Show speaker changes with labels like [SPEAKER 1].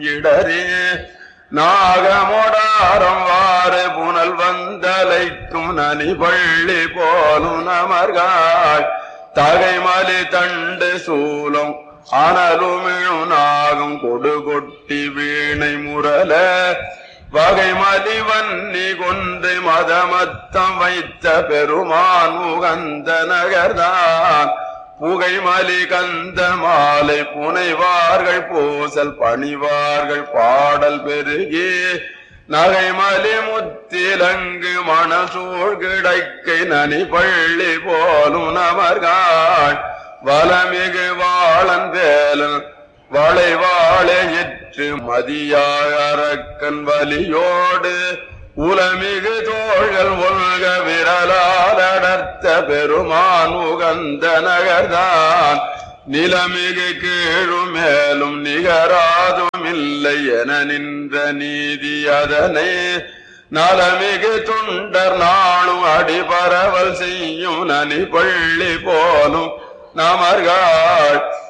[SPEAKER 1] இடரே நாகமொடாரம் வாறு புனல் வந்தலைக்கும் நனி பள்ளி போலும் நமர்காள் தகைமலி தண்டு சூலம் அனலுமிழு நாகம் கொடு கொட்டி வீணை முரல வகை மலிவன்னி கொண்டு மதமத்தம் வைத்த பெருமான் உகந்த நகர்தான் புகை மலி கந்த மாலை புனைவார்கள் பூசல் பணிவார்கள் பாடல் பெருகி நகைமலி முத்திலங்கு மணசூழ் கிடைக்கை நனி பள்ளி போலும் நமர்காள் வலமிகு வாழன் வேலன் வளை வாழையிற்று மதியாக அரக்கன் வலியோடு உலமிகு தோள்கள் ஒல்க விரலால் அடர்த்த பெருமான் உகந்த நகர்தான் நிலமிகு கீழும் மேலும் நிகராதும் இல்லை என நின்ற நீதி அதனை நலமிகு துண்டர் நாளும் அடிபரவல் செய்யும் நனி பள்ளி போலும் நமர்கள்